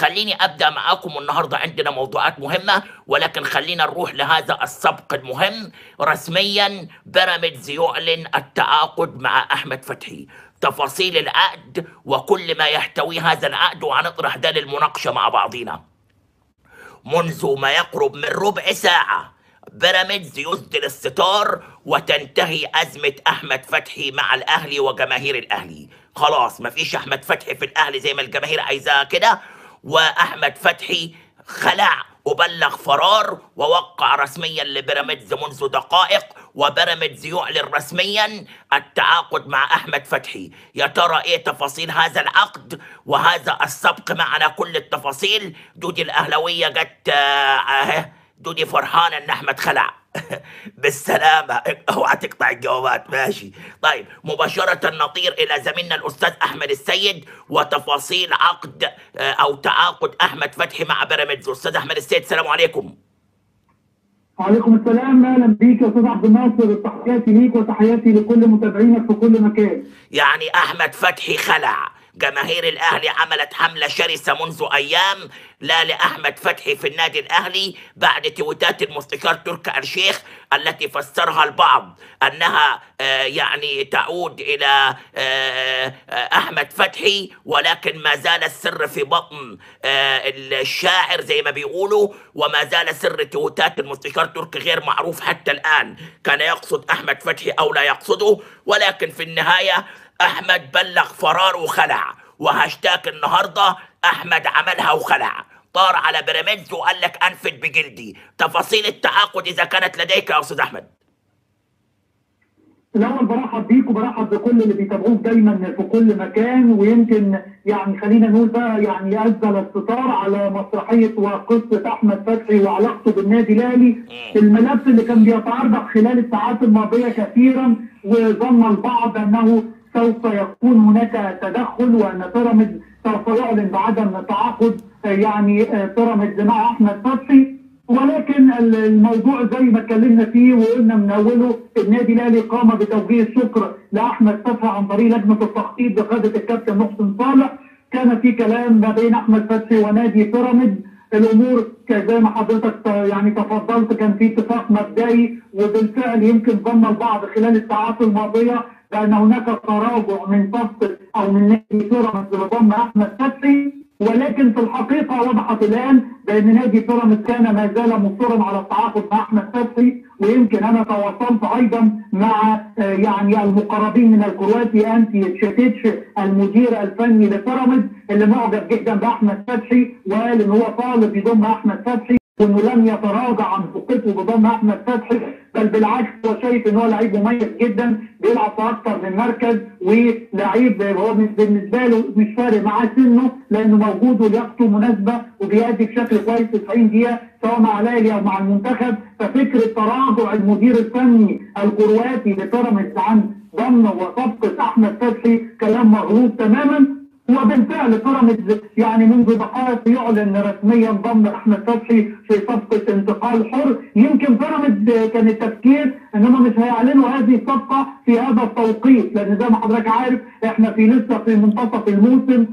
خليني ابدا معاكم النهارده عندنا موضوعات مهمه ولكن خلينا نروح لهذا السبق المهم رسميا بيراميدز يعلن التعاقد مع احمد فتحي تفاصيل العقد وكل ما يحتوي هذا العقد وهنطرح ده للمناقشه مع بعضنا منذ ما يقرب من ربع ساعه بيراميدز يسدل الستار وتنتهي أزمة أحمد فتحي مع الأهلي وجماهير الأهلي خلاص مفيش أحمد فتحي في الأهلي زي ما الجماهير عايزاه كده وأحمد فتحي خلع وبلغ فرار ووقع رسميا لبيراميدز منذ دقائق وبيراميدز يعلن رسميا التعاقد مع احمد فتحي يا ترى ايه تفاصيل هذا العقد وهذا السبق معنا كل التفاصيل دودي الاهلاويه جت آه، آه، دودي فرحانه ان احمد خلع بالسلامة اوعى تقطع الجوابات ماشي طيب مباشرة نطير الى زميلنا الاستاذ احمد السيد وتفاصيل عقد آه، او تعاقد احمد فتحي مع بيراميدز استاذ احمد السيد السلام عليكم وعليكم السلام اهلا بيك يا استاذ عبد الناصر تحياتي ليك وتحياتي لكل متابعينك في كل مكان يعني احمد فتحي خلع جماهير الاهلي عملت حمله شرسه منذ ايام لا لاحمد فتحي في النادي الاهلي بعد تويتات المستشار تركي آل الشيخ التي فسرها البعض انها آه، يعني تعود الى آه، آه، احمد فتحي ولكن ما زال السر في بطن آه، الشاعر زي ما بيقولوا وما زال سر تويتات المستشار تركي غير معروف حتى الان كان يقصد احمد فتحي او لا يقصده ولكن في النهايه احمد بلغ فرار وخلع وهاشتاج النهارده احمد عملها وخلع طار على بيراميدز وقال لك انفد بجلدي تفاصيل التعاقد اذا كانت لديك يا استاذ احمد الاول برحب بيك وبرحب بكل اللي بيتابعوك دايما في كل مكان ويمكن يعني خلينا نقول بقى يعني انزل الستار على مسرحيه وقصه احمد فتحي وعلاقته بالنادي الاهلي الملف اللي كان بيتعرض خلال الساعات الماضيه كثيرا وظن البعض انه سوف يكون هناك تدخل وان بيراميدز سوف يعلن بعدم تعاقد آه، يعني آه، بيراميدز مع احمد فتحي ولكن الموضوع زي ما اتكلمنا فيه وقلنا من اوله النادي الاهلي قام بتوجيه الشكر لاحمد فتحي عن طريق لجنه التخطيط بقياده الكابتن محسن صالح كان في كلام ما بين احمد فتحي ونادي بيراميدز الامور ك- زي ما حضرتك ت- يعني تفضلت كان في اتفاق مبدئي وبالفعل يمكن ظن البعض خلال الساعات الماضيه بان هناك تراجع من فصل او من نادي بيراميدز لضم احمد فتحي ولكن في الحقيقه وضحت الان بان نادي بيراميدز كان ما زال مصرا على التعاقد مع احمد فتحي ويمكن انا تواصلت ايضا مع آه، يعني المقربين من الكرواتي انتي تشيتيتش المدير الفني لبيراميدز اللي معجب جدا باحمد فتحي وقال ان هو طالب يضم احمد فتحي وانه لم يتراجع عن ثقته بضم احمد فتحي بل بالعكس هو شايف ان هو لعيب مميز جدا بيلعب في اكثر من مركز ولعيب هو بالنسبه له مش فارق معاه سنه لانه موجود ولياقته مناسبه وبيأدي بشكل كويس في 90 دقيقه سواء مع الاهلي او مع المنتخب ففكره تراجع المدير الفني الكرواتي لبيراميدز عن ضم وصفقه احمد فتحي كلام مغلوط تماما وبالفعل بيراميدز يعني منذ دقائق يعلن رسميا ضم احمد فتحي في صفقه انتقال حر يمكن بيراميدز كان التفكير انهم مش هيعلنوا هذه الصفقه في هذا التوقيت لان زي ما حضرتك عارف احنا في لسه في منتصف الموسم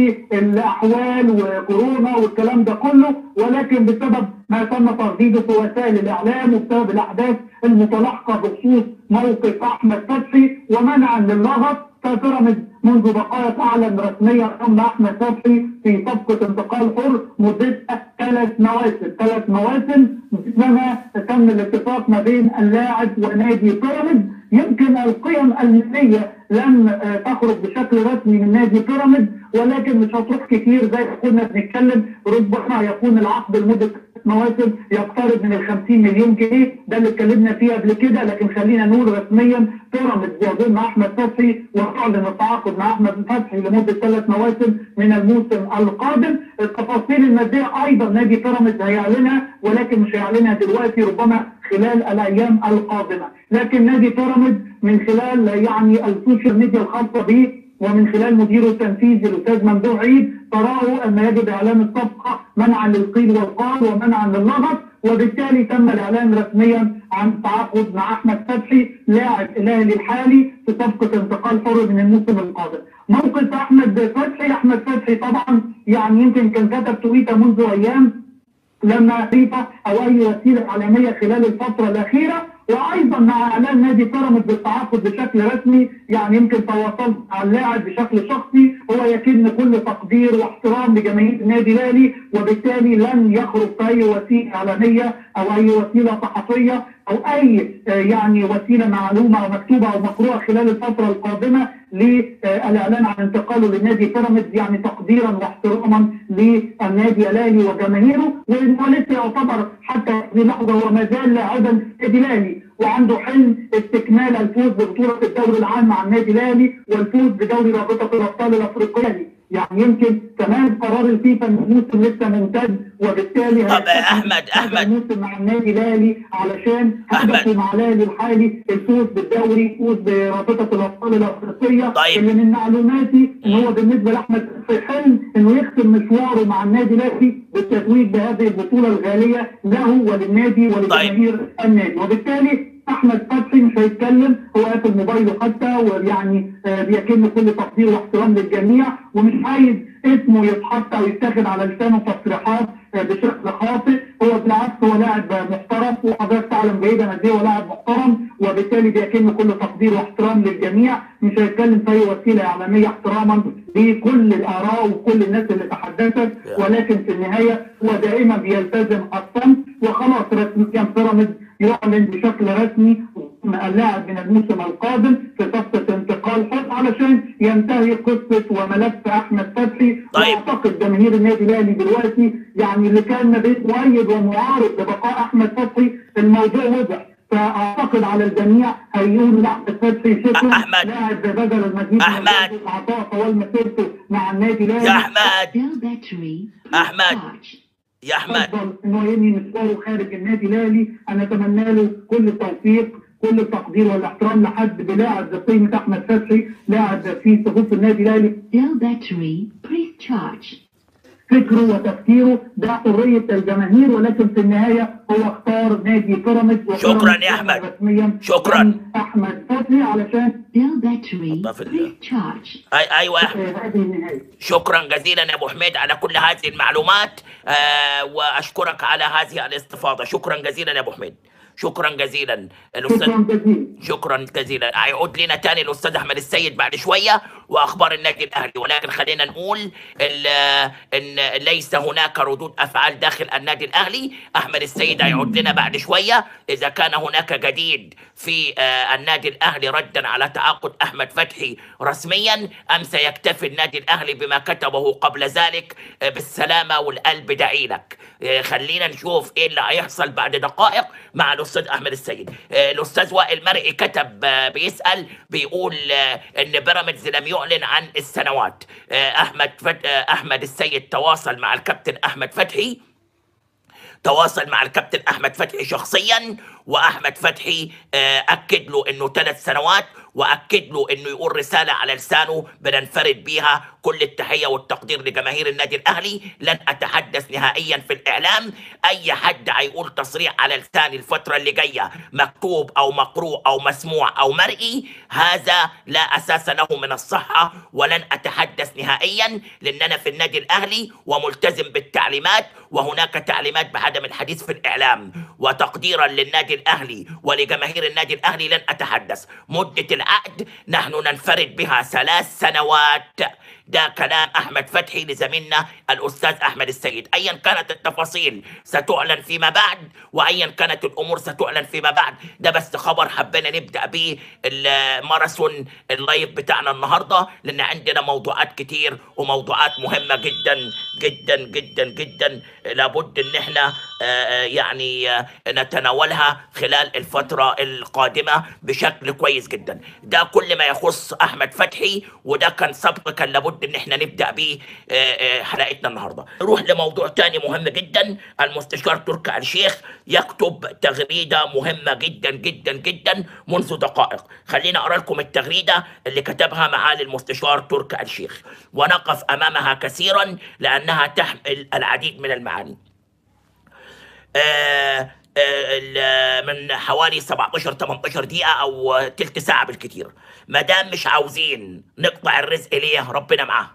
والاحوال وكورونا والكلام ده كله ولكن بسبب ما تم ترديده في وسائل الاعلام وبسبب الاحداث المتلاحقه بخصوص موقف احمد فتحي ومنعا للغط فبيراميدز منذ دقائق اعلن رسميا ضم احمد فتحي في صفقه انتقال حر مدتها ثلاث مواسم ثلاث مواسم كما تم الاتفاق ما بين اللاعب ونادي بيراميدز يمكن القيم الماليه لم آه، تخرج بشكل رسمي من نادي بيراميدز ولكن مش هتروح كتير زي ما كنا بنتكلم ربما يكون العقد لمده مواسم يقترب من ال 50 مليون جنيه ده اللي اتكلمنا فيه قبل كده لكن خلينا نقول رسميا بيراميدز يضم احمد فتحي ويعلن التعاقد مع احمد فتحي لمده ثلاث مواسم من الموسم القادم التفاصيل الماديه ايضا نادي بيراميدز هيعلنها ولكن مش هيعلنها دلوقتي ربما خلال الايام القادمه لكن نادي بيراميدز من خلال يعني السوشيال ميديا الخاصه به ومن خلال مديره التنفيذي الاستاذ ممدوح عيد تراه ان يجب اعلان الصفقه منعا للقيل والقال ومنعا للغط وبالتالي تم الاعلان رسميا عن تعاقد مع احمد فتحي لاعب الاهلي الحالي في صفقه انتقال حر من الموسم القادم. موقف احمد فتحي احمد فتحي طبعا يعني يمكن كان كتب تويته منذ ايام لما فيفا او اي وسيله اعلاميه خلال الفتره الاخيره وايضا مع اعلان نادي بيراميدز بالتعاقد بشكل رسمي يعني يمكن تواصلت مع اللاعب بشكل شخصي هو يكن كل تقدير واحترام لجماهير النادي الاهلي وبالتالي لن يخرج في اي وسيله اعلاميه او اي وسيله صحفيه او اي آه، يعني وسيله معلومه او مكتوبه او مقروءه خلال الفتره القادمه للاعلان عن انتقاله لنادي بيراميدز يعني تقديرا واحتراما للنادي الاهلي وجماهيره وانه لسه يعتبر حتى هذه اللحظه هو ما زال لاعبا النادي الاهلي وعنده حلم استكمال الفوز ببطوله الدوري العام مع النادي الاهلي والفوز بدوري رابطه الابطال الافريقيه يعني يمكن كمان قرار الفيفا ان الموسم لسه ممتد وبالتالي طب هيحتاج أحمد- أحمد. الموسم مع النادي الاهلي علشان أحمد. هدفه مع الاهلي الحالي الفوز بالدوري الفوز برابطه الابطال الافريقيه طيب. اللي من معلوماتي ان هو بالنسبه لاحمد في حلم انه يختم مشواره مع النادي الاهلي بالتتويج بهذه البطوله الغاليه له وللنادي ولجماهير النادي وبالتالي احمد فتحي مش هيتكلم هو قافل موبايله حتى ويعني آه، بيكن كل تقدير واحترام للجميع ومش عايز اسمه يتحط او يتاخد على لسانه تصريحات آه، بشكل خاطئ هو بالعكس هو لاعب محترم وحضرتك تعلم جيدا قد ايه هو لاعب محترم وبالتالي بيكن كل تقدير واحترام للجميع مش هيتكلم في اي وسيله اعلاميه احتراما لكل الاراء وكل الناس اللي تحدثت ولكن في النهايه هو دائما بيلتزم الصمت وخلاص رسميا بيراميدز يعلن بشكل رسمي اللاعب من الموسم القادم في صفقه انتقال حر علشان ينتهي قصه وملف احمد فتحي طيب. واعتقد جماهير النادي الاهلي دلوقتي يعني اللي كان ما بين مؤيد ومعارض لبقاء احمد فتحي الموضوع وضح فاعتقد على الجميع هيقول لاحمد فتحي شكرا أحمد. لاعب بذل المزيد من أحمد. الجهد والعطاء طوال مسيرته مع النادي الاهلي يا احمد Bill battery. أحمد. Charge. يا احمد افضل انه ينهي مشواره خارج النادي الاهلي انا اتمنى له كل التوفيق كل التقدير والاحترام لحد بلاعب زي قيمه احمد فتحي لاعب في صفوف النادي الاهلي Bill battery. Please charge. فكره وتفكيره ده حريه الجماهير ولكن في النهايه هو اختار نادي بيراميدز شكراً وبيراميدز يا أحمد. رسميا شكراً. عن احمد فتحي علشان Bill battery. طفل ده. Please charge. أي ايوه يا احمد آه، هذه النهايه شكرا جزيلا يا ابو حميد على كل هذه المعلومات آه واشكرك على هذه الاستفاضه شكرا جزيلا يا ابو حميد شكرا جزيلا الاستاذ شكرا جزيلا شكرا جزيلا هيعود لنا تاني الاستاذ احمد السيد بعد شويه واخبار النادي الاهلي ولكن خلينا نقول ال- ان ليس هناك ردود افعال داخل النادي الاهلي احمد السيد هيعود لنا بعد شويه اذا كان هناك جديد في آه، النادي الاهلي ردا على تعاقد احمد فتحي رسميا ام سيكتفي النادي الاهلي بما كتبه قبل ذلك آه، بالسلامه والقلب داعي لك آه، خلينا نشوف ايه اللي هيحصل بعد دقائق مع الاستاذ احمد السيد آه، الاستاذ وائل مرئي كتب آه، بيسال بيقول آه، ان بيراميدز لم يعلن عن السنوات آه، احمد فت... آه، احمد السيد تواصل مع الكابتن احمد فتحي تواصل مع الكابتن احمد فتحي شخصيا واحمد فتحي آه، اكد له انه ثلاث سنوات واكد له انه يقول رساله على لسانه بننفرد بيها كل التحيه والتقدير لجماهير النادي الاهلي لن اتحدث نهائيا في الاعلام اي حد هيقول تصريح على لساني الفتره اللي جايه مكتوب او مقروء او مسموع او مرئي هذا لا اساس له من الصحه ولن اتحدث نهائيا لان انا في النادي الاهلي وملتزم بالتعليمات وهناك تعليمات بعدم الحديث في الاعلام وتقديرا للنادي الاهلي ولجماهير النادي الاهلي لن اتحدث مده العقد نحن ننفرد بها ثلاث سنوات ده كلام احمد فتحي لزميلنا الاستاذ احمد السيد ايا كانت التفاصيل ستعلن فيما بعد وايا كانت الامور ستعلن فيما بعد ده بس خبر حبينا نبدا بيه الماراثون اللايف بتاعنا النهارده لان عندنا موضوعات كتير وموضوعات مهمه جدا جدا جدا جدا لابد ان احنا آه، آه، يعني آه، نتناولها خلال الفتره القادمه بشكل كويس جدا ده كل ما يخص احمد فتحي وده كان سبق كان لابد ان احنا نبدا بيه آه، آه، حلقتنا النهارده نروح لموضوع تاني مهم جدا المستشار تركي آل الشيخ يكتب تغريده مهمه جدا جدا جدا منذ دقائق خلينا اقرا لكم التغريده اللي كتبها معالي المستشار تركي آل الشيخ ونقف امامها كثيرا لانها تحمل العديد من المعاني آه، آه، ال- من حوالي 17 18 دقيقة أو تلت ساعة بالكتير ما دام مش عاوزين نقطع الرزق ليه ربنا معاه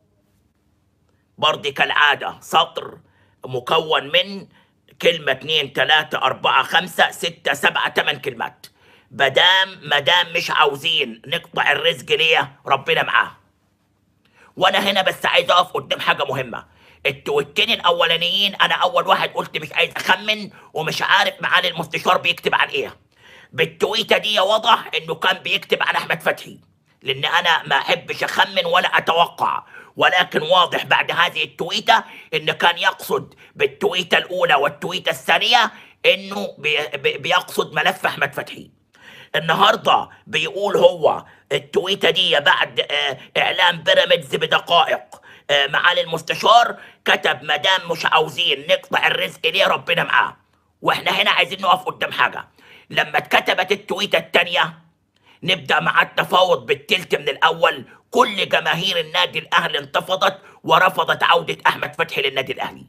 برضه كالعادة سطر مكون من كلمة اتنين تلاتة أربعة خمسة ستة سبعة تمن كلمات مادام مادام مش عاوزين نقطع الرزق ليه ربنا معاه وانا هنا بس عايز اقف قدام حاجه مهمه التويتين الاولانيين انا اول واحد قلت مش عايز اخمن ومش عارف معالي المستشار بيكتب عن ايه بالتويته دي واضح انه كان بيكتب عن احمد فتحي لان انا ما احبش اخمن ولا اتوقع ولكن واضح بعد هذه التويته انه كان يقصد بالتويته الاولى والتويته الثانيه انه بي بي- بيقصد ملف احمد فتحي النهارده بيقول هو التويته دي بعد آه، اعلان بيراميدز بدقائق آه، معالي المستشار كتب مدام مش عاوزين نقطع الرزق ليه ربنا معاه واحنا هنا عايزين نقف قدام حاجه لما اتكتبت التويته الثانيه نبدا مع التفاوض بالتلت من الاول كل جماهير النادي الاهلي انتفضت ورفضت عوده احمد فتحي للنادي الاهلي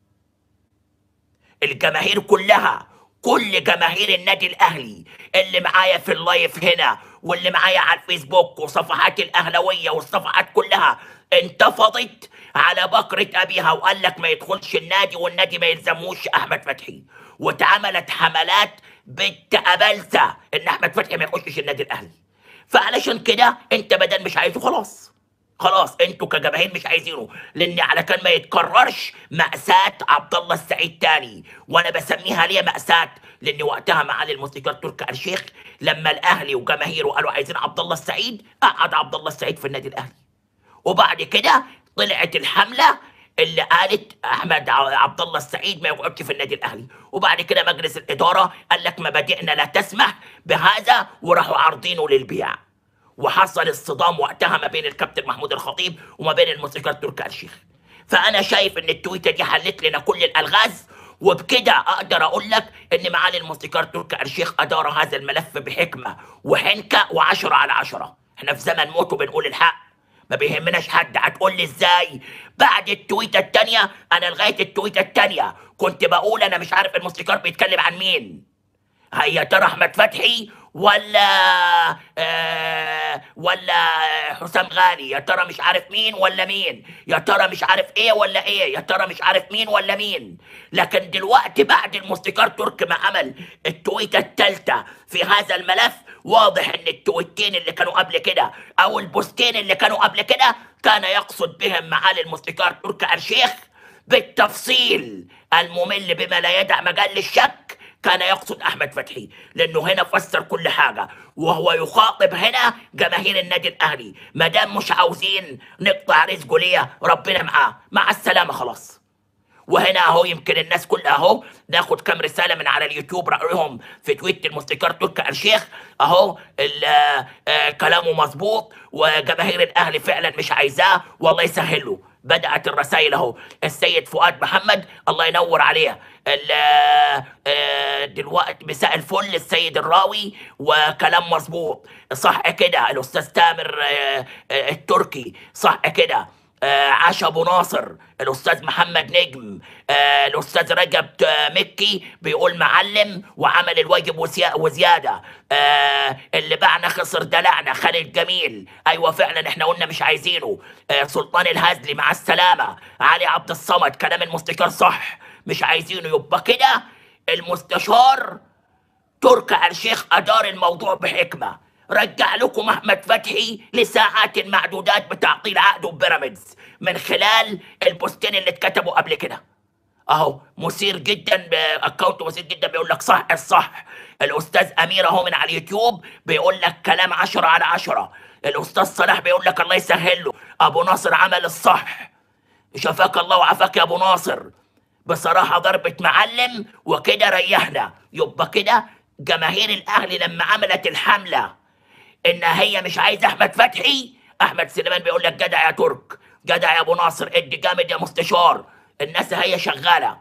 الجماهير كلها كل جماهير النادي الاهلي اللي معايا في اللايف هنا واللي معايا على الفيسبوك وصفحات الاهلاويه والصفحات كلها انتفضت على بكرة ابيها وقال لك ما يدخلش النادي والنادي ما يلزموش احمد فتحي واتعملت حملات بنت ابلسه ان احمد فتحي ما يخشش النادي الاهلي فعلشان كده انت بدل مش عايزه خلاص خلاص انتوا كجماهير مش عايزينه لان على كان ما يتكررش مأساة عبد الله السعيد تاني وانا بسميها ليه مأساة لان وقتها معالي الموسيقار تركي آل الشيخ لما الاهلي وجماهيره قالوا عايزين عبد الله السعيد قعد عبد الله السعيد في النادي الاهلي وبعد كده طلعت الحمله اللي قالت احمد ع- عبد الله السعيد ما يقعدش في النادي الاهلي وبعد كده مجلس الاداره قال لك مبادئنا لا تسمح بهذا وراحوا عارضينه للبيع وحصل الصدام وقتها ما بين الكابتن محمود الخطيب وما بين الموسيقار تركي آل الشيخ فانا شايف ان التويته دي حلت لنا كل الالغاز وبكده اقدر اقول لك ان معالي الموسيقار تركي آل الشيخ ادار هذا الملف بحكمه وحنكه وعشرة على عشرة احنا في زمن موت وبنقول الحق ما بيهمناش حد هتقول لي ازاي بعد التويته التانية انا لغايه التويته التانية كنت بقول انا مش عارف الموسيقار بيتكلم عن مين هي ترى احمد فتحي ولا آه ولا حسام غالي يا ترى مش عارف مين ولا مين يا ترى مش عارف ايه ولا ايه يا ترى مش عارف مين ولا مين لكن دلوقتي بعد الموسيقار تركي ما عمل التويته الثالثه في هذا الملف واضح ان التويتين اللي كانوا قبل كده او البوستين اللي كانوا قبل كده كان يقصد بهم معالي الموسيقار تركي آل الشيخ بالتفصيل الممل بما لا يدع مجال للشك كان يقصد احمد فتحي لانه هنا فسر كل حاجه وهو يخاطب هنا جماهير النادي الاهلي ما دام مش عاوزين نقطع رزقه ليه ربنا معاه مع السلامه خلاص وهنا اهو يمكن الناس كلها اهو ناخد كام رساله من على اليوتيوب رايهم في تويت الموسيقار تركي آل الشيخ اهو ال- آه، آه، كلامه مظبوط وجماهير الاهلي فعلا مش عايزاه والله يسهل له بدات الرسائل اهو السيد فؤاد محمد الله ينور عليه ال- آه، آه، دلوقتي مساء الفل السيد الراوي وكلام مظبوط صح كده الاستاذ تامر آه، آه، التركي صح كده آه، عاشا ابو ناصر الاستاذ محمد نجم آه، الاستاذ رجب آه، مكي بيقول معلم وعمل الواجب وسيا- وزياده آه، اللي باعنا خسر دلعنا خالد جميل ايوه فعلا احنا قلنا مش عايزينه آه، سلطان الهزلي مع السلامه علي عبد الصمد كلام المستشار صح مش عايزينه يبقى كده المستشار تركي آل الشيخ أدار الموضوع بحكمة رجع لكم أحمد فتحي لساعات معدودات بتعطيل عقده ببيراميدز من خلال البوستين اللي اتكتبوا قبل كده اهو مثير جدا اكونت مثير جدا بيقول لك صح الصح الاستاذ امير اهو من على اليوتيوب بيقول لك كلام عشرة على عشرة الاستاذ صلاح بيقول لك الله يسهل له ابو ناصر عمل الصح شفاك الله وعافاك يا ابو ناصر بصراحة ضربة معلم وكده ريحنا يبقى كده جماهير الاهلي لما عملت الحملة ان هي مش عايزة احمد فتحي احمد سليمان بيقول لك جدع يا ترك جدع يا ابو ناصر ادي جامد يا مستشار الناس هي شغالة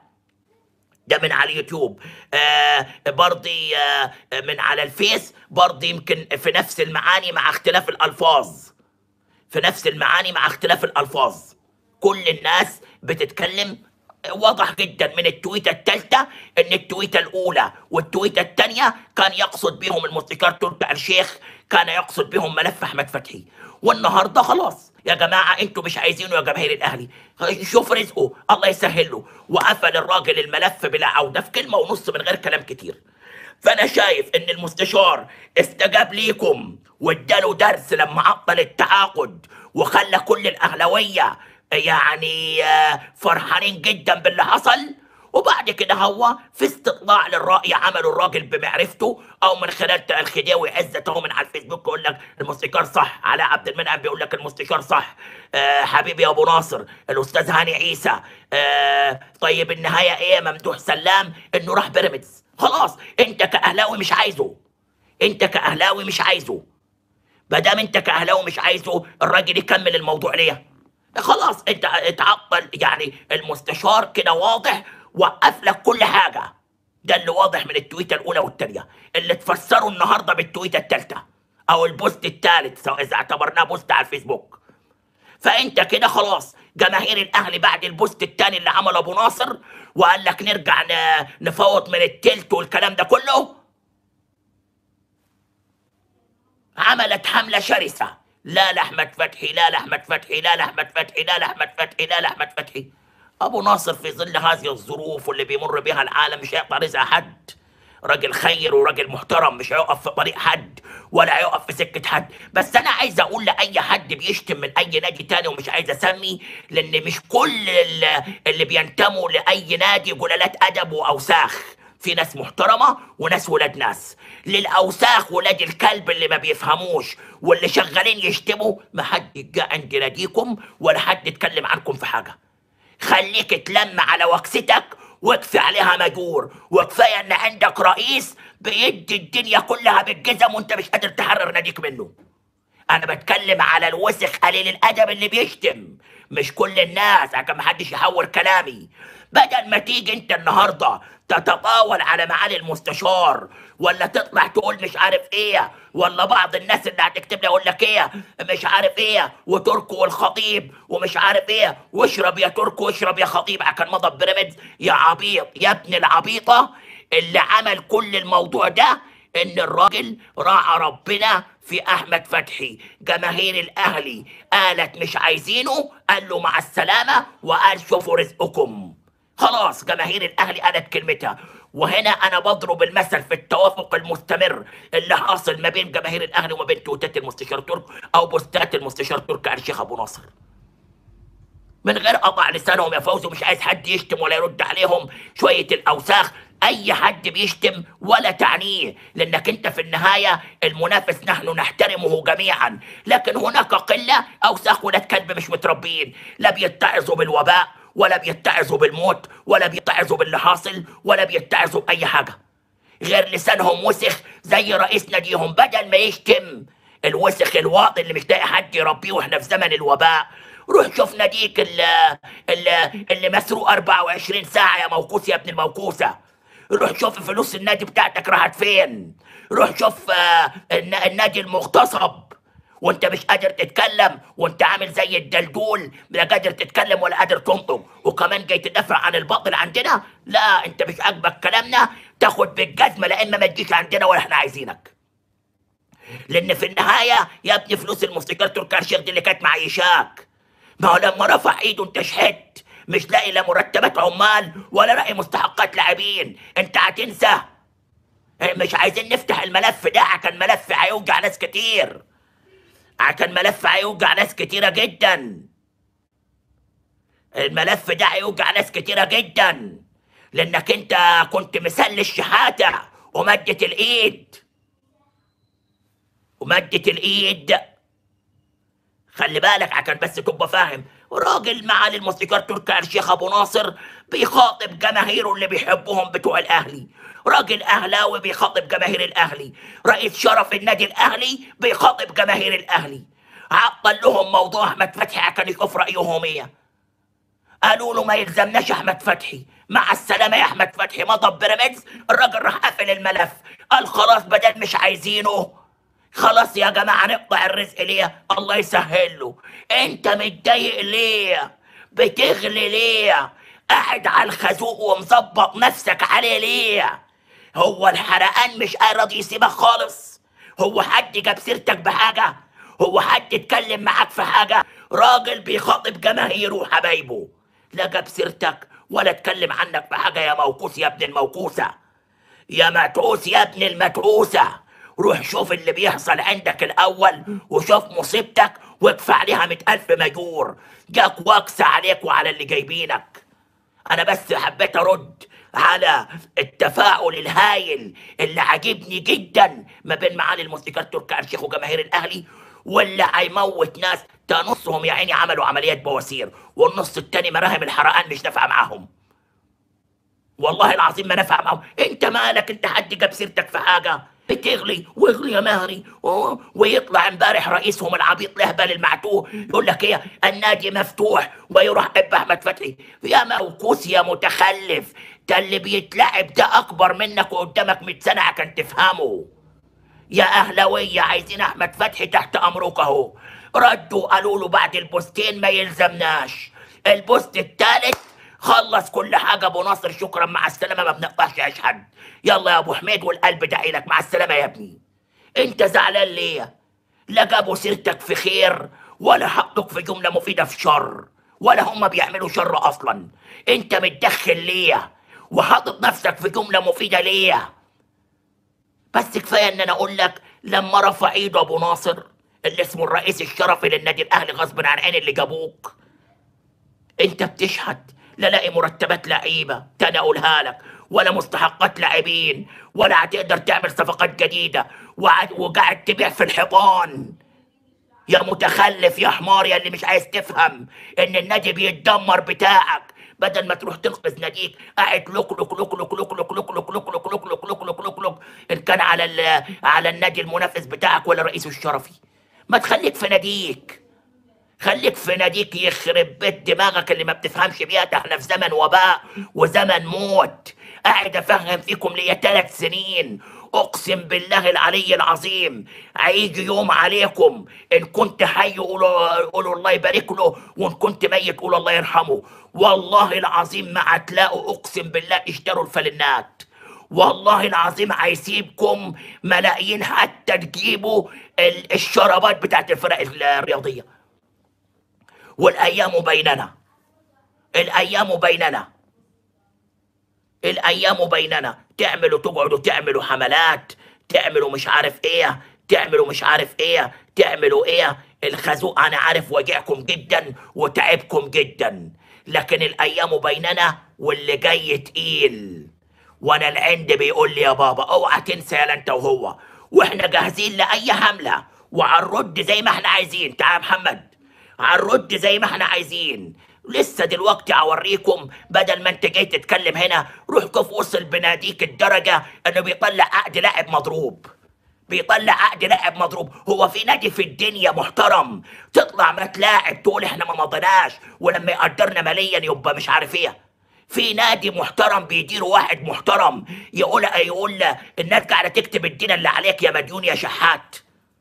ده من على اليوتيوب آه برضي آه من على الفيس برضي يمكن في نفس المعاني مع اختلاف الالفاظ في نفس المعاني مع اختلاف الالفاظ كل الناس بتتكلم واضح جدا من التويته الثالثه ان التويته الاولى والتويته الثانيه كان يقصد بهم الموسيقار تركي آل الشيخ كان يقصد بهم ملف احمد فتحي والنهارده خلاص يا جماعه انتوا مش عايزينه يا جماهير الاهلي شوف رزقه الله يسهل له وقفل الراجل الملف بلا عوده في كلمه ونص من غير كلام كتير فانا شايف ان المستشار استجاب ليكم واداله درس لما عطل التعاقد وخلى كل الاهلاويه يعني آه، فرحانين جدا باللي حصل وبعد كده هو في استطلاع للرأي عمله الراجل بمعرفته او من خلال الخديوي عزت اهو من على الفيسبوك يقول لك الموسيقار صح علاء عبد المنعم بيقول لك الموسيقار صح آه حبيبي يا ابو ناصر الاستاذ هاني عيسى آه طيب النهايه ايه ممدوح سلام انه راح بيراميدز خلاص انت كاهلاوي مش عايزه انت كاهلاوي مش عايزه ما دام انت كاهلاوي مش عايزه الراجل يكمل الموضوع ليه خلاص انت اتعطل يعني المستشار كده واضح وقف لك كل حاجه ده اللي واضح من التويته الاولى والثانيه اللي تفسروا النهارده بالتويته الثالثه او البوست الثالث سواء اذا اعتبرناه بوست على الفيسبوك فانت كده خلاص جماهير الاهلي بعد البوست الثاني اللي عمله ابو ناصر وقال لك نرجع ن- نفوت من التلت والكلام ده كله عملت حملة شرسة لا لأحمد فتحي لا لأحمد فتحي لا لأحمد فتحي لا لأحمد فتحي لا لأحمد فتحي أبو ناصر في ظل هذه الظروف واللي بيمر بها العالم مش هيقطع رزق حد راجل خير وراجل محترم مش هيقف في طريق حد ولا هيقف في سكة حد بس أنا عايز أقول لأي حد بيشتم من أي نادي تاني ومش عايز أسمي لأن مش كل ال- اللي بينتموا لأي نادي جلالات أدب وأوساخ في ناس محترمة وناس ولاد ناس للأوساخ ولاد الكلب اللي ما بيفهموش واللي شغالين يشتموا ما حد جه عند ناديكم ولا حد اتكلم عنكم في حاجة خليك تلم على وكستك واكفي عليها مجور وكفاية ان عندك رئيس بيدي الدنيا كلها بالجزم وانت مش قادر تحرر ناديك منه انا بتكلم على الوسخ قليل الادب اللي بيشتم مش كل الناس عشان محدش يحور كلامي بدل ما تيجي انت النهارده تتطاول على معالي المستشار ولا تطلع تقول مش عارف ايه ولا بعض الناس اللي هتكتب لي يقول لك ايه مش عارف ايه وتركو والخطيب ومش عارف ايه واشرب يا تركو واشرب يا خطيب عشان مضى بيراميدز يا عبيط يا ابن العبيطه اللي عمل كل الموضوع ده ان الراجل راعى ربنا في احمد فتحي جماهير الاهلي قالت مش عايزينه قال له مع السلامه وقال شوفوا رزقكم خلاص جماهير الاهلي قالت كلمتها وهنا انا بضرب المثل في التوافق المستمر اللي حاصل ما بين جماهير الاهلي وما بين تويتات المستشار ترك او بوستات المستشار ترك آل الشيخ ابو ناصر من غير قطع لسانهم يا فوزي مش عايز حد يشتم ولا يرد عليهم شوية الأوساخ أي حد بيشتم ولا تعنيه لأنك أنت في النهاية المنافس نحن نحترمه جميعا لكن هناك قلة أوساخ ولاد كلب مش متربيين لا بيتعظوا بالوباء ولا بيتعظوا بالموت ولا بيتعظوا باللي حاصل ولا بيتعظوا بأي حاجة غير لسانهم وسخ زي رئيس ناديهم بدل ما يشتم الوسخ الواطي اللي مش لاقي حد يربيه واحنا في زمن الوباء روح شوف ناديك اللي, اللي, اللي مسروق 24 ساعة يا موكوس يا ابن الموكوسة روح شوف فلوس النادي بتاعتك راحت فين روح شوف آه، الن- النادي المغتصب وانت مش قادر تتكلم وانت عامل زي الدلدول لا قادر تتكلم ولا قادر تنطق وكمان جاي تدافع عن الباطل عندنا لا انت مش عاجبك كلامنا تاخد بالجزمه لا اما ما تجيش عندنا ولا احنا عايزينك لان في النهايه يا ابني فلوس الموسيقار تركي آل الشيخ دي اللي كانت معيشاك ما هو لما رفع ايده انت شهدت مش لاقي لا مرتبات عمال ولا لاقي مستحقات لاعبين انت هتنسى مش عايزين نفتح الملف ده عشان ملف هيوجع ناس كتير عشان ملف هيوجع ناس كتيرة جدا الملف ده هيوجع ناس كتيرة جدا لانك انت كنت مسلي الشحاتة ومدة الايد ومدة الايد خلي بالك عشان بس تبقى فاهم راجل معالي الموسيقار تركي آل الشيخ ابو ناصر بيخاطب جماهيره اللي بيحبهم بتوع الاهلي راجل اهلاوي بيخاطب جماهير الاهلي رئيس شرف النادي الاهلي بيخاطب جماهير الاهلي عطل لهم موضوع احمد فتحي عشان يشوف رايهم ايه قالوا له ما يلزمناش احمد فتحي مع السلامه يا احمد فتحي مضى بيراميدز الراجل راح قافل الملف قال خلاص بدل مش عايزينه خلاص يا جماعه نقطع الرزق ليه الله يسهل له انت متضايق ليه بتغلي ليه قاعد على الخازوق ومظبط نفسك عليه ليه هو الحرقان مش راضي يسيبك خالص هو حد جاب سيرتك بحاجة هو حد اتكلم معاك في حاجة راجل بيخاطب جماهيره وحبايبه لا جاب سيرتك ولا اتكلم عنك في حاجة يا موكوس يا ابن الموكوسة يا متعوس يا ابن المتعوسة روح شوف اللي بيحصل عندك الأول وشوف مصيبتك وادفع عليها مئة ألف مجور جاك واكس عليك وعلى اللي جايبينك أنا بس حبيت أرد على التفاعل الهايل اللي عاجبني جدا ما بين معالي الموسيقار تركي آل الشيخ وجماهير الأهلي واللي هيموت ناس ده نصهم يا عيني عملوا عمليات بواسير والنص التاني مراهم الحرقان مش نافعة معاهم والله العظيم ما نفع معهم انت مالك انت حد جاب سيرتك في حاجه بتغلي واغلي يا مهري و- ويطلع امبارح رئيسهم العبيط لهبل المعتوه يقول لك ايه النادي مفتوح ويروح اب احمد فتحي يا موكوس يا متخلف ده اللي بيتلعب ده اكبر منك وقدامك 100 سنه عشان تفهمه يا اهلاويه عايزين احمد فتحي تحت امرك اهو ردوا قالوا له بعد البوستين ما يلزمناش البوست الثالث خلص كل حاجه ابو ناصر شكرا مع السلامه ما بنقطعش عيش حد يلا يا ابو حميد والقلب داعي لك مع السلامه يا ابني انت زعلان ليه لا جابوا سيرتك في خير ولا حطوك في جمله مفيده في شر ولا هم بيعملوا شر اصلا انت متدخل ليه وحاطط نفسك في جمله مفيده ليه بس كفايه ان انا اقول لك لما رفع ايده ابو ناصر اللي اسمه الرئيس الشرفي للنادي الاهلي غصب عن عين اللي جابوك انت بتشحت لا لاقي مرتبات لعيبه تاني اقولها لك ولا مستحقات لاعبين ولا هتقدر تعمل صفقات جديده وقاعد وقاعد تبيع في الحيطان يا متخلف يا حمار يا اللي مش عايز تفهم ان النادي بيتدمر بتاعك بدل ما تروح تنقذ ناديك قاعد لوك لوك لوك لوك لوك لوك لوك لوك لوك لوك لوك لوك لوك لوك لوك لوك ان كان على ال- على النادي المنافس بتاعك ولا رئيسه الشرفي ما تخليك في ناديك خليك في ناديك يخرب بيت دماغك اللي ما بتفهمش بيها ده احنا في زمن وباء وزمن موت قاعد افهم فيكم ليا ثلاث سنين اقسم بالله العلي العظيم هيجي يوم عليكم ان كنت حي قولوا قولوا الله يبارك له وان كنت ميت قولوا الله يرحمه والله العظيم ما هتلاقوا اقسم بالله اشتروا الفلنات والله العظيم هيسيبكم ملايين حتى تجيبوا ال- الشرابات بتاعت الفرق الرياضيه والايام بيننا الايام بيننا الايام بيننا تعملوا تقعدوا تعملوا حملات تعملوا مش عارف ايه تعملوا مش عارف ايه تعملوا ايه الخازوق انا عارف وجعكم جدا وتعبكم جدا لكن الايام بيننا واللي جاي تقيل وانا العند بيقول لي يا بابا اوعى تنسى يا انت وهو واحنا جاهزين لاي حمله وهنرد زي ما احنا عايزين تعال يا محمد هنرد زي ما احنا عايزين لسه دلوقتي اوريكم بدل ما انت جاي تتكلم هنا روح كيف وصل بناديك الدرجه انه بيطلع عقد لاعب مضروب بيطلع عقد لاعب مضروب هو في نادي في الدنيا محترم تطلع ما تلاعب تقول احنا ما مضيناش ولما يقدرنا ماليا يبقى مش عارف ايه في نادي محترم بيديره واحد محترم يقول يقول الناس قاعده تكتب الدين اللي عليك يا مديون يا شحات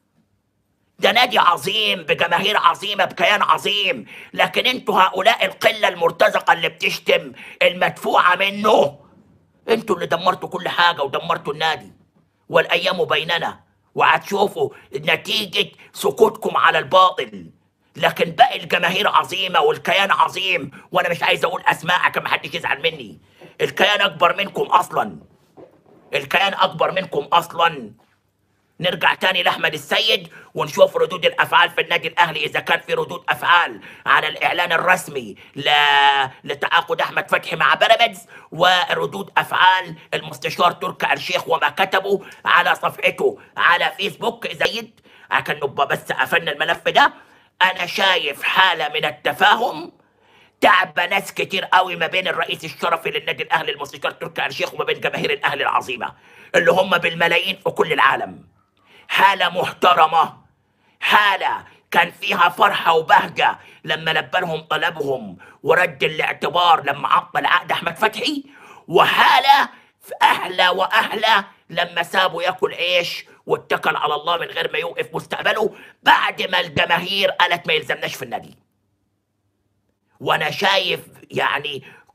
ده نادي عظيم بجماهير عظيمة بكيان عظيم لكن انتوا هؤلاء القلة المرتزقة اللي بتشتم المدفوعة منه انتوا اللي دمرتوا كل حاجة ودمرتوا النادي والأيام بيننا وهتشوفوا نتيجة سكوتكم على الباطل لكن باقي الجماهير عظيمة والكيان عظيم وأنا مش عايز أقول أسماء عشان محدش يزعل مني الكيان أكبر منكم أصلا الكيان أكبر منكم أصلا نرجع تاني لاحمد السيد ونشوف ردود الافعال في النادي الاهلي اذا كان في ردود افعال على الاعلان الرسمي ل... لتعاقد احمد فتحي مع بيراميدز وردود افعال المستشار تركي آل الشيخ وما كتبه على صفحته على فيسبوك اذا يد عشان نبقى بس قفلنا الملف ده انا شايف حاله من التفاهم تعب ناس كتير قوي ما بين الرئيس الشرفي للنادي الاهلي الموسيقار تركي آل الشيخ وما بين جماهير الاهلي العظيمه اللي هم بالملايين في كل العالم حاله محترمه حاله كان فيها فرحه وبهجه لما لبى لهم طلبهم ورد الاعتبار لما عطل عقد احمد فتحي وحاله في احلى واحلى لما سابه ياكل عيش واتكل على الله من غير ما يوقف مستقبله بعد ما الجماهير قالت ما يلزمناش في النادي وانا شايف يعني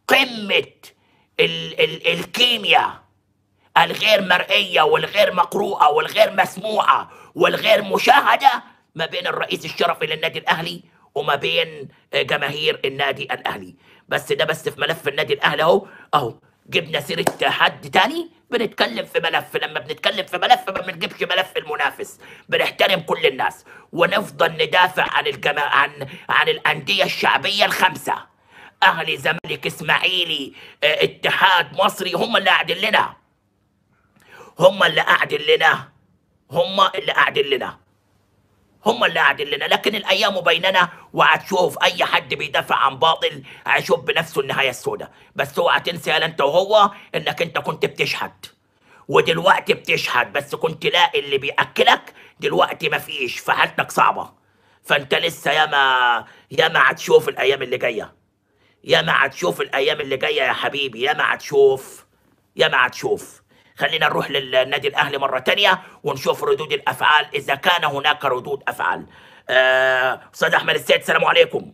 قمه ال ال الكيمياء الغير مرئيه والغير مقروءه والغير مسموعه والغير مشاهده ما بين الرئيس الشرفي للنادي الاهلي وما بين جماهير النادي الاهلي بس ده بس في ملف النادي الاهلي اهو اهو جبنا سيره حد تاني بنتكلم في ملف لما بنتكلم في ملف ما بنجيبش ملف المنافس بنحترم كل الناس ونفضل ندافع عن الجما... عن عن الانديه الشعبيه الخمسه اهلي زمالك اسماعيلي اه، اتحاد مصري هم اللي قاعدين لنا هم اللي قاعدين لنا هم اللي قاعدين لنا هم اللي قاعدين لنا لكن الايام بيننا وهتشوف اي حد بيدافع عن باطل هيشوف بنفسه النهايه السوداء بس اوعى تنسى يا انت وهو انك انت كنت بتشحت ودلوقتي بتشحت بس كنت لاقي اللي بياكلك دلوقتي مفيش فحالتك صعبه فانت لسه ياما ياما هتشوف الايام اللي جايه ياما هتشوف الايام اللي جايه يا حبيبي ياما هتشوف ياما هتشوف خلينا نروح للنادي الاهلي مره تانية ونشوف ردود الافعال اذا كان هناك ردود افعال آه، استاذ احمد السيد السلام عليكم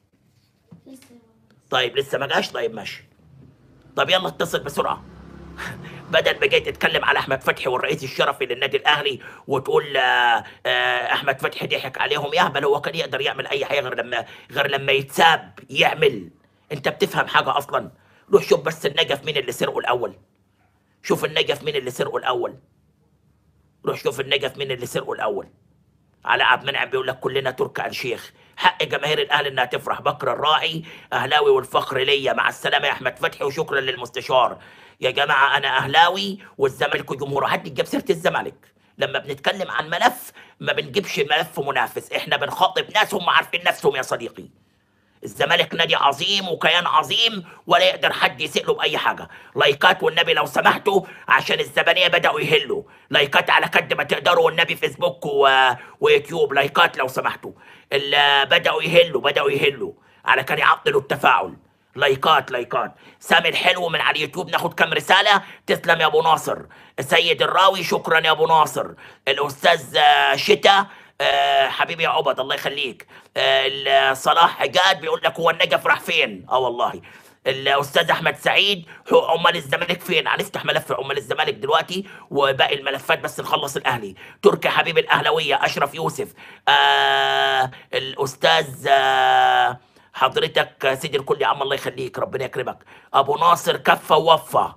طيب لسه ما جاش طيب ماشي طب يلا اتصل بسرعه بدل ما جاي تتكلم على احمد فتحي والرئيس الشرفي للنادي الاهلي وتقول آه، آه، احمد فتحي ضحك عليهم يهبل هو كان يقدر يعمل اي حاجه غير لما غير لما يتساب يعمل انت بتفهم حاجه اصلا روح شوف بس النجف مين اللي سرقه الاول شوف النجف مين اللي سرقه الاول روح شوف النجف مين اللي سرقه الاول على عبد المنعم بيقول لك كلنا ترك آل شيخ حق جماهير الاهلي انها تفرح بكر الراعي اهلاوي والفخر ليا مع السلامه يا احمد فتحي وشكرا للمستشار يا جماعه انا اهلاوي والزمالك جمهور حد جاب سيره الزمالك لما بنتكلم عن ملف ما بنجيبش ملف منافس احنا بنخاطب ناس هم عارفين نفسهم يا صديقي الزمالك نادي عظيم وكيان عظيم ولا يقدر حد يسأله بأي حاجة لايكات والنبي لو سمحتوا عشان الزبانية بدأوا يهلوا لايكات على قد ما تقدروا والنبي فيسبوك و... ويوتيوب لايكات لو سمحتوا اللي بدأوا يهلوا بدأوا يهلوا على كان يعطلوا التفاعل لايكات لايكات سامي الحلو من على اليوتيوب ناخد كم رسالة تسلم يا ابو ناصر سيد الراوي شكرا يا ابو ناصر الاستاذ آه، شتا آه، حبيبي يا عبد الله يخليك آه، صلاح حجاد بيقول لك هو النجف راح فين اه والله الاستاذ احمد سعيد هو عمال الزمالك فين هنفتح ملف عمال الزمالك دلوقتي وباقي الملفات بس نخلص الاهلي تركي حبيب الاهلاويه اشرف يوسف آه الاستاذ آه حضرتك سيدي الكل يا عم الله يخليك ربنا يكرمك ابو ناصر كفه ووفى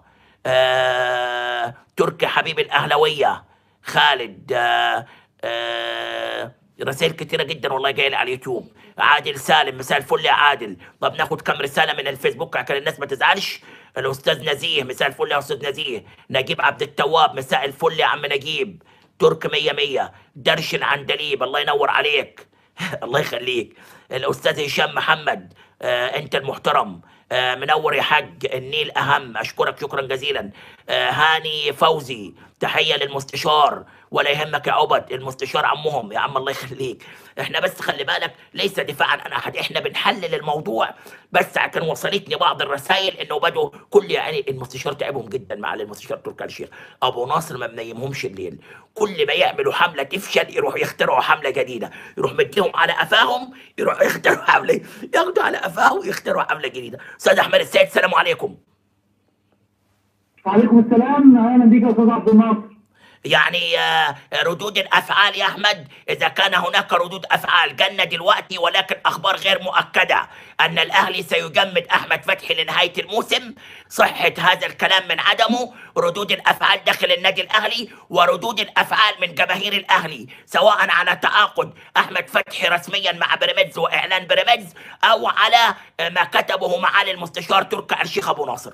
آه تركي حبيب الاهلاويه خالد آه آه رسائل كتيرة جدا والله جاية لي على اليوتيوب عادل سالم مساء الفل يا عادل طب ناخد كم رسالة من الفيسبوك عشان الناس ما تزعلش الأستاذ نزيه مساء الفل يا أستاذ نزيه نجيب عبد التواب مساء الفل يا عم نجيب ترك مية مية درش العندليب الله ينور عليك الله يخليك الأستاذ هشام محمد آه أنت المحترم آه منور يا حاج النيل أهم أشكرك شكرا جزيلا آه هاني فوزي تحية للمستشار ولا يهمك يا عبد المستشار عمهم يا عم الله يخليك احنا بس خلي بالك ليس دفاعا عن احد احنا بنحلل الموضوع بس كان وصلتني بعض الرسائل انه بدوا كل يعني المستشار تعبهم جدا مع المستشار تركي آل الشيخ ابو ناصر ما منيمهمش الليل كل ما يعملوا حمله تفشل يروحوا يخترعوا حمله جديده يروح مديهم على قفاهم يروحوا يخترعوا حمله ياخدوا على قفاهم يخترعوا حمله جديده استاذ احمد السيد السلام عليكم وعليكم السلام اهلا بيك يا استاذ عبد الناصر يعني آه، ردود الافعال يا احمد اذا كان هناك ردود افعال جنة دلوقتي ولكن اخبار غير مؤكده ان الاهلي سيجمد احمد فتحي لنهايه الموسم صحه هذا الكلام من عدمه ردود الافعال داخل النادي الاهلي وردود الافعال من جماهير الاهلي سواء على تعاقد احمد فتحي رسميا مع بيراميدز واعلان بيراميدز او على آه، ما كتبه معالي المستشار تركي آل الشيخ ابو ناصر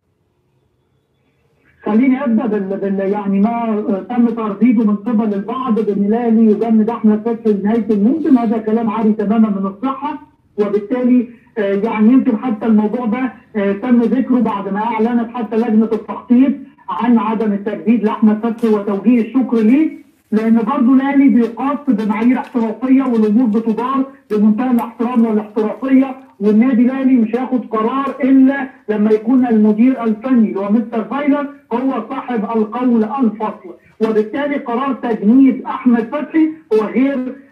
خليني ابدا بال... بال... يعني ما تم ترديده من قبل البعض بان الاهلي يجمد احمد فتحي لنهايه الموسم هذا كلام عاري تماما من الصحه وبالتالي آه، يعني يمكن حتى الموضوع ده آه، تم ذكره بعد ما اعلنت حتى لجنه التخطيط عن عدم التجديد لاحمد فتحي وتوجيه الشكر ليه لان برضه الاهلي بيقاس بمعايير احترافيه والامور بتدار بمنتهى الاحترام والاحترافيه والنادي الاهلي مش هياخد قرار الا لما يكون المدير الفني اللي هو مستر فايلر هو صاحب القول الفصل وبالتالي قرار تجنيد احمد فتحي هو غير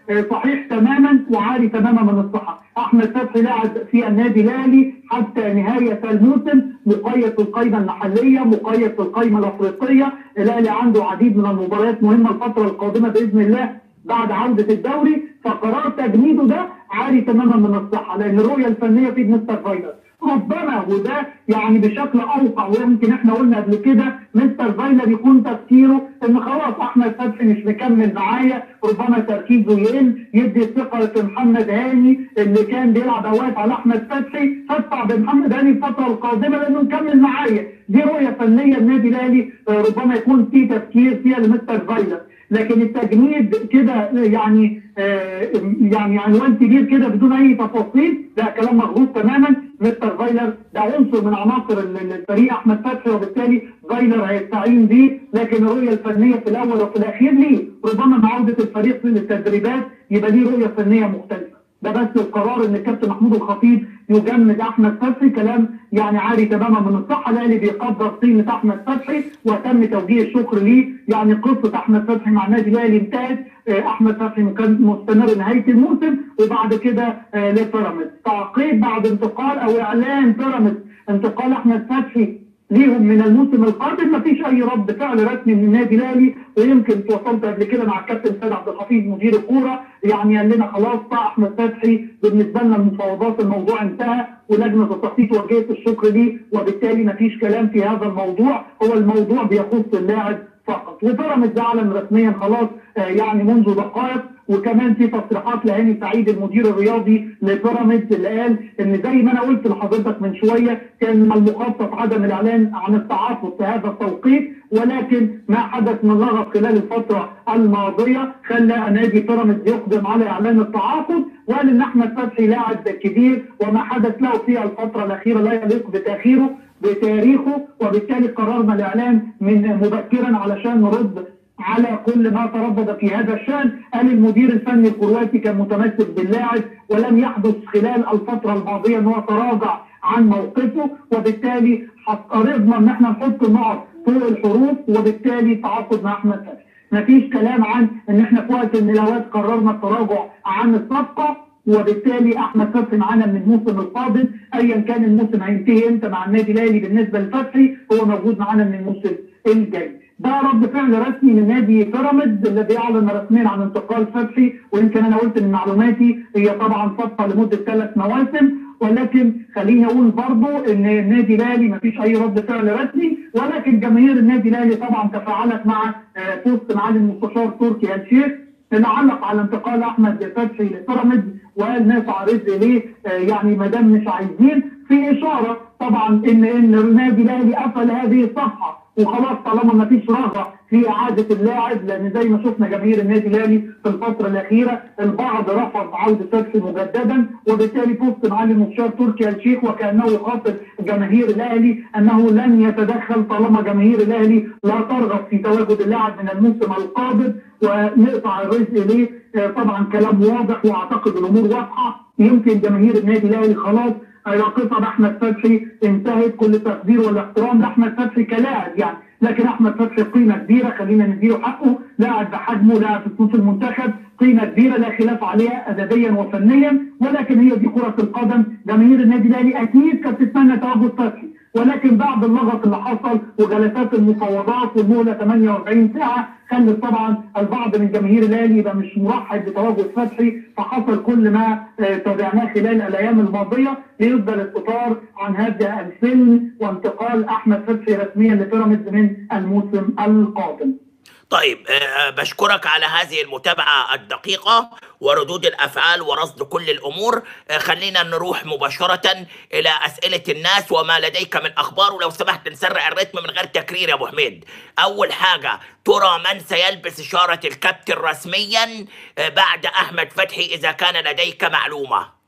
آه، صحيح تماما وعاري تماما من الصحه احمد فتحي لعب في النادي الاهلي حتى نهايه الموسم مقيد في القائمه المحليه مقيد في القائمه الافريقيه الاهلي عنده عديد من المباريات مهمه الفتره القادمه باذن الله بعد عوده الدوري فقرار تجنيده ده عالي تماما من الصحه لان الرؤيه الفنيه في مستر فايلر ربما وده يعني بشكل اوقع ويمكن احنا قلنا قبل كده مستر فايلر يكون تفكيره ان خلاص احمد فتحي مش مكمل معايا ربما تركيزه يقل يدي الثقه لمحمد هاني اللي كان بيلعب اوقات على احمد فتحي فادفع بمحمد هاني الفتره القادمه لانه مكمل معايا دي رؤيه فنيه النادي الاهلي آه، ربما يكون في تفكير فيها لمستر فايلر لكن التجنيد كده يعني آه، يعني عنوان كبير كده بدون اي تفاصيل لا كلام مغلوط تماما مستر فايلر ده عنصر من عناصر ال- ال- الفريق احمد فتحي وبالتالي فايلر هيستعين بيه لكن الرؤيه الفنيه في الاول وفي الاخير ليه ربما مع عوده الفريق للتدريبات يبقى ليه رؤيه فنيه مختلفه ده بس القرار ان الكابتن محمود الخطيب يجمد احمد فتحي كلام يعني عالي تماما من الصحه الاهلي بيقدر قيمه احمد فتحي وتم توجيه الشكر ليه يعني قصه احمد فتحي مع النادي الاهلي انتهت آه، احمد فتحي كان مستمر نهايه الموسم وبعد كده آه، لبيراميدز تعقيب بعد انتقال او اعلان بيراميدز انتقال احمد فتحي ليهم من الموسم القادم مفيش اي رد فعل رسمي من النادي الاهلي ويمكن تواصلت قبل كده مع الكابتن سيد عبد الحفيظ مدير الكوره يعني قال لنا خلاص بقى احمد فتحي بالنسبه لنا المفاوضات الموضوع انتهى ولجنه التخطيط وجهت الشكر ليه وبالتالي مفيش كلام في هذا الموضوع هو الموضوع بيخص اللاعب فقط وبيراميدز اعلن رسميا خلاص آه، يعني منذ دقائق وكمان في تصريحات لهاني سعيد المدير الرياضي لبيراميدز اللي قال ان زي ما انا قلت لحضرتك من شويه كان من المخطط عدم الاعلان عن التعاقد في هذا التوقيت ولكن ما حدث من لغط خلال الفتره الماضيه خلى نادي بيراميدز يقدم على اعلان التعاقد وقال ان احمد فتحي لاعب كبير وما حدث له في الفتره الاخيره لا يليق بتاخيره بتاريخه وبالتالي قررنا الاعلان من مبكرا علشان نرد على كل ما تردد في هذا الشان قال المدير الفني الكرواتي كان متمسك باللاعب ولم يحدث خلال الفتره الماضيه ان هو تراجع عن موقفه وبالتالي قررنا ان احنا نحط النقط فوق الحروف وبالتالي تعاقد مع احمد فتحي مفيش كلام عن ان احنا في وقت من الاوقات قررنا التراجع عن الصفقه وبالتالي احمد فتحي معانا من الموسم القادم ايا كان الموسم هينتهي امتى مع النادي الاهلي بالنسبه لفتحي هو موجود معانا من الموسم الجاي ده رد فعل رسمي من نادي بيراميدز الذي اعلن رسميا عن انتقال فتحي ويمكن انا قلت من معلوماتي هي طبعا صفقه لمده ثلاث مواسم ولكن خليني اقول برضو ان النادي الاهلي ما فيش اي رد فعل رسمي ولكن جماهير النادي الاهلي طبعا تفاعلت مع آه، بوست معالي المستشار تركي آل الشيخ اللي علق على انتقال احمد فتحي لبيراميدز وقال نافع رزق ليه آه، يعني ما دام مش عايزين في اشاره طبعا ان ان النادي الاهلي قفل هذه الصفحه وخلاص طالما ما فيش رغبه في اعاده اللاعب لان زي ما شفنا جماهير النادي الاهلي في الفتره الاخيره البعض رفض عوده فتحي مجددا وبالتالي بوست معالي المستشار تركي آل الشيخ وكانه يخاطب جماهير الاهلي انه لن يتدخل طالما جماهير الاهلي لا ترغب في تواجد اللاعب من الموسم القادم ونقطع الرزق ليه آه، طبعا كلام واضح واعتقد الامور واضحه يمكن جماهير النادي الاهلي خلاص علاقتها باحمد فتحي انتهت كل التقدير والاحترام لاحمد فتحي كلاعب يعني لكن احمد فتحي قيمه كبيره خلينا نديله حقه لاعب بحجمه لاعب في صفوف المنتخب قيمه كبيره لا خلاف عليها ادبيا وفنيا ولكن هي دي كره القدم جماهير النادي الاهلي اكيد كانت تتمنى تواجد فتحي ولكن بعد اللغط اللي حصل وجلسات المفاوضات والمهله 48 ساعه خلت طبعا البعض من جماهير الاهلي يبقى مش مرحب بتواجد فتحي فحصل كل ما آه، تابعناه خلال الايام الماضيه ليفضل الستار عن هذا الفيلم وانتقال احمد فتحي رسميا لبيراميدز من الموسم القادم. طيب آه، بشكرك على هذه المتابعة الدقيقة وردود الأفعال ورصد كل الأمور آه، خلينا نروح مباشرة إلى أسئلة الناس وما لديك من أخبار ولو سمحت نسرع الرتم من غير تكرير يا أبو حميد أول حاجة ترى من سيلبس إشارة الكابتن رسميا آه، بعد أحمد فتحي إذا كان لديك معلومة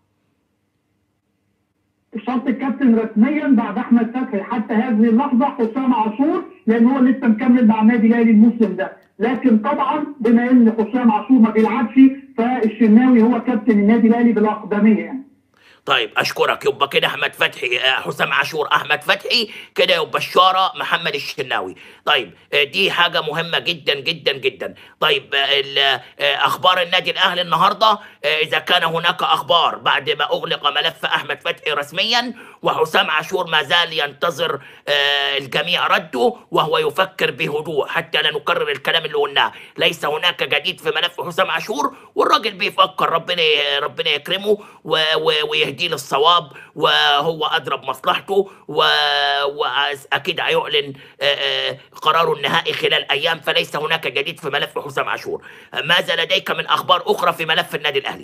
شرط الكابتن رسميا بعد احمد فتحي حتى هذه اللحظه حسام عاشور لان هو لسه مكمل مع النادي الاهلي الموسم ده لكن طبعا بما ان حسام عاشور ما بيلعبش فالشناوي هو كابتن النادي الاهلي بالاقدميه يعني طيب اشكرك يبقى كده احمد فتحي آه، حسام عاشور احمد فتحي كده يبقى الشاره محمد الشناوي طيب آه، دي حاجه مهمه جدا جدا جدا طيب آه، ال- آه، اخبار النادي الاهلي النهارده آه، اذا كان هناك اخبار بعد ما اغلق ملف احمد فتحي رسميا وحسام عاشور ما زال ينتظر آه، الجميع رده وهو يفكر بهدوء حتى لا نكرر الكلام اللي قلناه ليس هناك جديد في ملف حسام عاشور والراجل بيفكر ربنا ربنا يكرمه و- و- ويهديه للصواب وهو ادرى بمصلحته و- واكيد هيعلن آه، آه، قراره النهائي خلال ايام فليس هناك جديد في ملف حسام عاشور ماذا لديك من اخبار اخرى في ملف النادي الاهلي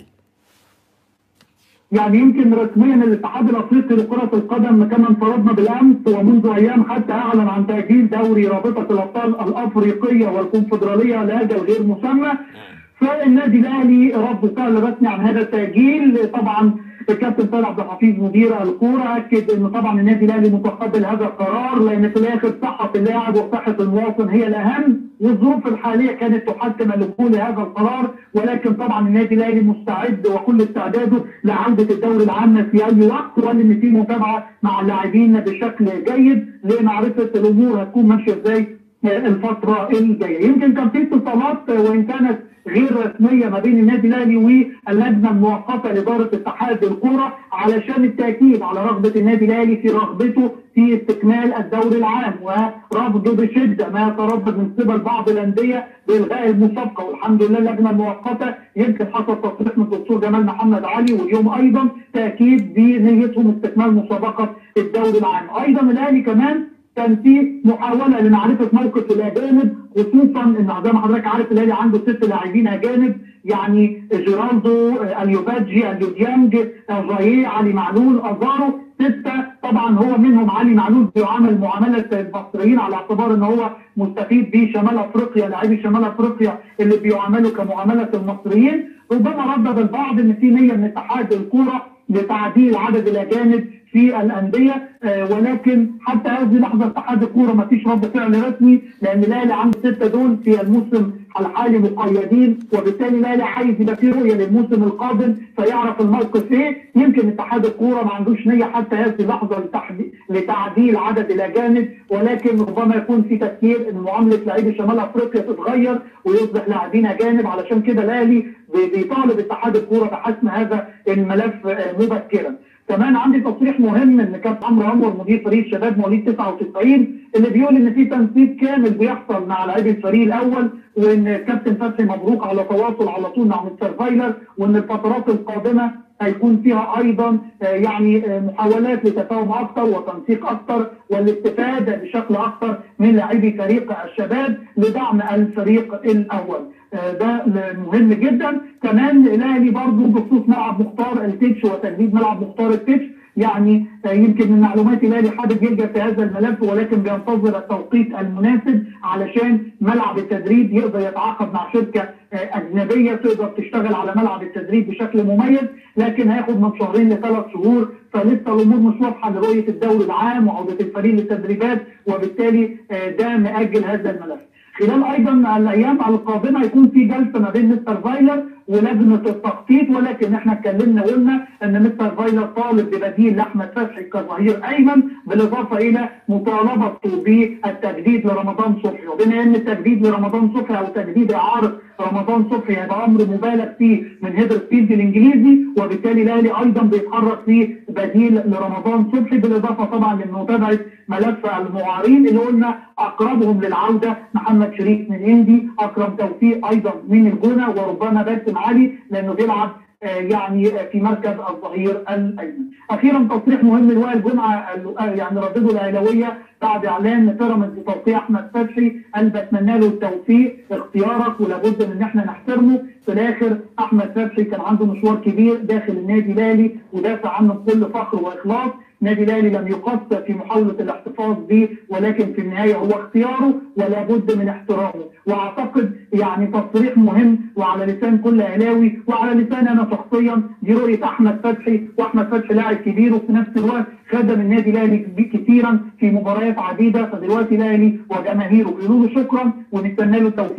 يعني يمكن رسميا الاتحاد الافريقي لكره القدم كما انفردنا بالامس ومنذ ايام حتى اعلن عن تاجيل دوري رابطه الابطال الافريقيه والكونفدراليه لاجل غير مسمى فالنادي الاهلي رد فعل رسمي عن هذا التاجيل طبعا الكابتن طارق عبد الحفيظ مدير الكوره اكد ان طبعا النادي الاهلي متقبل هذا القرار لان في الاخر صحه اللاعب وصحه المواطن هي الاهم والظروف الحاليه كانت تحتم اللجوء لهذا القرار ولكن طبعا النادي الاهلي مستعد وكل استعداده لعوده الدوري العام في اي وقت وان في متابعه مع اللاعبين بشكل جيد لمعرفه الامور هتكون ماشيه ازاي الفتره الجايه يمكن كان في اتصالات وان كانت غير رسميه ما بين النادي الاهلي واللجنه المؤقته لاداره اتحاد الكوره علشان التاكيد على رغبه النادي الاهلي في رغبته في استكمال الدوري العام ورفضه بشده ما يتردد من قبل بعض الانديه بالغاء المسابقه والحمد لله اللجنه المؤقته يمكن حصل تصريح من الدكتور جمال محمد علي واليوم ايضا تاكيد بنيتهم استكمال مسابقه الدوري العام ايضا الاهلي كمان كان في محاوله لمعرفه موقف الاجانب خصوصا ان زي ما حضرتك عارف الاهلي عنده ست لاعبين اجانب يعني جيرالدو اليوباجي اليوديانج جاي علي معلول ازارو سته طبعا هو منهم علي معلول بيعامل معامله المصريين على اعتبار ان هو مستفيد بشمال افريقيا لاعبي شمال افريقيا اللي بيعاملوا كمعامله المصريين ربما ردد البعض ان في نيه من اتحاد الكوره لتعديل عدد الاجانب في الانديه آه ولكن حتى هذه اللحظه اتحاد الكوره ما فيش رد فعل رسمي لان الاهلي عنده سته دول في الموسم الحالي مقيدين وبالتالي الاهلي عايز يبقى فيه رؤيه للموسم القادم فيعرف الموقف ايه يمكن اتحاد الكوره ما عندوش نيه حتى هذه اللحظه لتحدي- لتعديل عدد الاجانب ولكن ربما يكون في تفكير ان معامله لاعبي شمال افريقيا تتغير ويصبح لاعبين اجانب علشان كده الاهلي بي- بيطالب اتحاد الكوره بحسم هذا الملف آه، مبكرا كمان عندي تصريح مهم ان كابتن عمرو انور مدير فريق الشباب مواليد 99 اللي بيقول ان في تنسيق كامل بيحصل مع لاعبي الفريق الاول وان كابتن فتحي مبروك على تواصل على طول مع مستر فايلر وان الفترات القادمه هيكون فيها ايضا آه، يعني آه، محاولات لتفاهم اكثر وتنسيق اكثر والاستفاده بشكل اكثر من لاعبي فريق الشباب لدعم الفريق الاول آه، ده مهم جدا كمان الاهلي برضه بخصوص ملعب مختار التتش وتجديد ملعب مختار التتش يعني آه، يمكن من معلومات الاهلي حابب يلجا في هذا الملف ولكن بينتظر التوقيت المناسب علشان ملعب التدريب يقدر يتعاقد مع شركه آه، اجنبيه تقدر تشتغل على ملعب التدريب بشكل مميز لكن هياخد من شهرين لثلاث شهور فلسه الامور مش واضحه لرؤيه الدوري العام وعوده الفريق للتدريبات وبالتالي آه، ده مأجل هذا الملف. خلال ايضا الايام القادمه هيكون في جلسه ما بين مستر فايلر ولجنه التخطيط ولكن احنا اتكلمنا وقلنا ان مستر فايلر طالب ببديل لاحمد فتحي كظهير ايمن بالاضافه الى مطالبته بالتجديد لرمضان صبحي وبما ان التجديد لرمضان صبحي او تجديد اعاره رمضان صبحي هيبقى امر مبالغ فيه من هيدرسفيلد الانجليزي وبالتالي الاهلي ايضا بيتحرك في بديل لرمضان صبحي بالاضافه طبعا لمتابعه ملف المعارين اللي قلنا اقربهم للعوده محمد شريف من اندي اكرم توفيق ايضا من الجونه وربما باسم علي لانه بيلعب آه، يعني آه، في مركز الظهير الايمن. اخيرا تصريح مهم لوائل جمعه آه، يعني ردده الاهلاويه بعد اعلان بيراميدز توقيع احمد فتحي قال بتمنى له التوفيق اختيارك ولابد من ان احنا نحترمه في الاخر احمد فتحي كان عنده مشوار كبير داخل النادي الاهلي ودافع عنه بكل فخر واخلاص النادي الاهلي لم يقصر في محاوله الاحتفاظ به ولكن في النهايه هو اختياره ولا بد من احترامه واعتقد يعني تصريح مهم وعلى لسان كل اهلاوي وعلى لسان انا شخصيا دي رؤيه احمد فتحي واحمد فتحي لاعب كبير وفي نفس الوقت خدم النادي الاهلي كثيرا في مباريات عديده فدلوقتي الاهلي وجماهيره بيقولوا له شكرا ونستنى له التوفيق في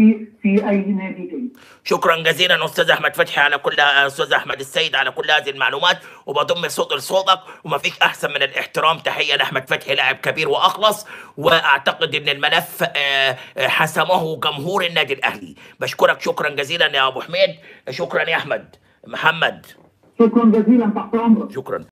في اي نادي تاني شكرا جزيلا استاذ احمد فتحي على كل استاذ احمد السيد على كل هذه المعلومات وبضم صوت لصوتك وما فيش احسن من الاحترام تحيه لاحمد فتحي لاعب كبير واخلص واعتقد ان الملف آه، آه، حسمه جمهور النادي الاهلي بشكرك شكرا جزيلا يا ابو حميد شكرا يا احمد محمد شكرا جزيلا تحت امرك شكرا